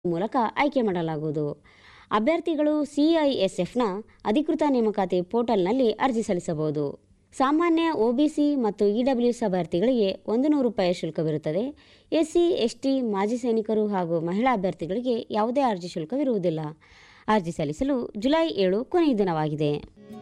ಮೂಲಕ ಆಯ್ಕೆ ಮಾಡಲಾಗುವುದು ಅಭ್ಯರ್ಥಿಗಳು ಸಿಐಎಸ್ಎಫ್ನ ಅಧಿಕೃತ ನೇಮಕಾತಿ ಪೋರ್ಟಲ್ನಲ್ಲಿ ಅರ್ಜಿ ಸಲ್ಲಿಸಬಹುದು ಸಾಮಾನ್ಯ ಒಬಿಸಿ ಮತ್ತು ಇಡಬ್ಲ್ಯೂಎಸ್ ಅಭ್ಯರ್ಥಿಗಳಿಗೆ ಒಂದು ನೂರು ರೂಪಾಯಿ ಶುಲ್ಕವಿರುತ್ತದೆ ಎಸ್ಸಿ ಎಸ್ಟಿ ಮಾಜಿ ಸೈನಿಕರು ಹಾಗೂ ಮಹಿಳಾ ಅಭ್ಯರ್ಥಿಗಳಿಗೆ ಯಾವುದೇ ಅರ್ಜಿ ಶುಲ್ಕವಿರುವುದಿಲ್ಲ ಅರ್ಜಿ ಸಲ್ಲಿಸಲು ಜುಲೈ ಏಳು ಕೊನೆಯ ದಿನವಾಗಿದೆ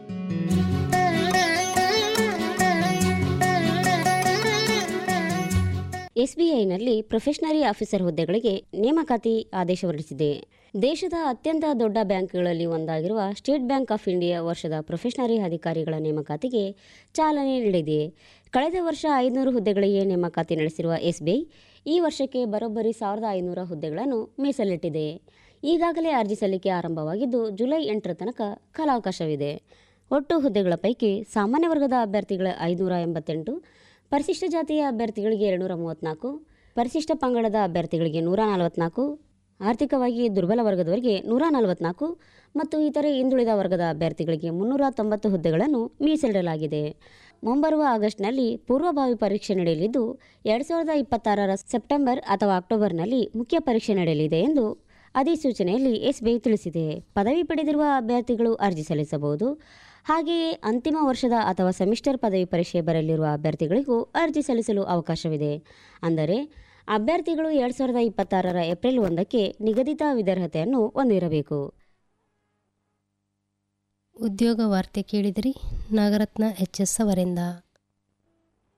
ಎಸ್ಬಿಐನಲ್ಲಿ ಪ್ರೊಫೆಷನರಿ ಆಫೀಸರ್ ಹುದ್ದೆಗಳಿಗೆ ನೇಮಕಾತಿ ಆದೇಶ ಹೊರಡಿಸಿದೆ ದೇಶದ ಅತ್ಯಂತ ದೊಡ್ಡ ಬ್ಯಾಂಕ್ಗಳಲ್ಲಿ ಒಂದಾಗಿರುವ ಸ್ಟೇಟ್ ಬ್ಯಾಂಕ್ ಆಫ್ ಇಂಡಿಯಾ ವರ್ಷದ ಪ್ರೊಫೆಷನರಿ ಅಧಿಕಾರಿಗಳ ನೇಮಕಾತಿಗೆ ಚಾಲನೆ ನೀಡಿದೆ ಕಳೆದ ವರ್ಷ ಐನೂರು ಹುದ್ದೆಗಳಿಗೆ ನೇಮಕಾತಿ ನಡೆಸಿರುವ ಎಸ್ಬಿಐ ಈ ವರ್ಷಕ್ಕೆ ಬರೋಬ್ಬರಿ ಸಾವಿರದ ಐನೂರ ಹುದ್ದೆಗಳನ್ನು ಮೀಸಲಿಟ್ಟಿದೆ ಈಗಾಗಲೇ ಅರ್ಜಿ ಸಲ್ಲಿಕೆ ಆರಂಭವಾಗಿದ್ದು ಜುಲೈ ಎಂಟರ ತನಕ ಕಾಲಾವಕಾಶವಿದೆ ಒಟ್ಟು ಹುದ್ದೆಗಳ ಪೈಕಿ ಸಾಮಾನ್ಯ ವರ್ಗದ ಅಭ್ಯರ್ಥಿಗಳ ಐನೂರ ಎಂಬತ್ತೆಂಟು ಪರಿಶಿಷ್ಟ ಜಾತಿಯ ಅಭ್ಯರ್ಥಿಗಳಿಗೆ ಎರಡುನೂರ ಮೂವತ್ತ್ನಾಲ್ಕು ಪರಿಶಿಷ್ಟ ಪಂಗಡದ ಅಭ್ಯರ್ಥಿಗಳಿಗೆ ನೂರ ನಲವತ್ನಾಲ್ಕು ಆರ್ಥಿಕವಾಗಿ ದುರ್ಬಲ ವರ್ಗದವರಿಗೆ ನೂರ ನಲವತ್ನಾಲ್ಕು ಮತ್ತು ಇತರೆ ಹಿಂದುಳಿದ ವರ್ಗದ ಅಭ್ಯರ್ಥಿಗಳಿಗೆ ಮುನ್ನೂರ ತೊಂಬತ್ತು ಹುದ್ದೆಗಳನ್ನು ಮೀಸಲಿಡಲಾಗಿದೆ ಮುಂಬರುವ ಆಗಸ್ಟ್ನಲ್ಲಿ ಪೂರ್ವಭಾವಿ ಪರೀಕ್ಷೆ ನಡೆಯಲಿದ್ದು ಎರಡು ಸಾವಿರದ ಇಪ್ಪತ್ತಾರರ ಸೆಪ್ಟೆಂಬರ್ ಅಥವಾ ಅಕ್ಟೋಬರ್ನಲ್ಲಿ ಮುಖ್ಯ ಪರೀಕ್ಷೆ ನಡೆಯಲಿದೆ ಎಂದು ಅಧಿಸೂಚನೆಯಲ್ಲಿ ಎಸ್ಬಿಐ ತಿಳಿಸಿದೆ ಪದವಿ ಪಡೆದಿರುವ ಅಭ್ಯರ್ಥಿಗಳು ಅರ್ಜಿ ಸಲ್ಲಿಸಬಹುದು ಹಾಗೆಯೇ ಅಂತಿಮ ವರ್ಷದ ಅಥವಾ ಸೆಮಿಸ್ಟರ್ ಪದವಿ ಪರೀಕ್ಷೆ ಬರಲಿರುವ ಅಭ್ಯರ್ಥಿಗಳಿಗೂ ಅರ್ಜಿ ಸಲ್ಲಿಸಲು ಅವಕಾಶವಿದೆ ಅಂದರೆ ಅಭ್ಯರ್ಥಿಗಳು ಎರಡು ಸಾವಿರದ ಇಪ್ಪತ್ತಾರರ ಏಪ್ರಿಲ್ ಒಂದಕ್ಕೆ ನಿಗದಿತ ವಿದ್ಯಾರ್ಹತೆಯನ್ನು ಹೊಂದಿರಬೇಕು ಉದ್ಯೋಗ ವಾರ್ತೆ ಕೇಳಿದಿರಿ ನಾಗರತ್ನ ಎಚ್ ಎಸ್ ಅವರಿಂದ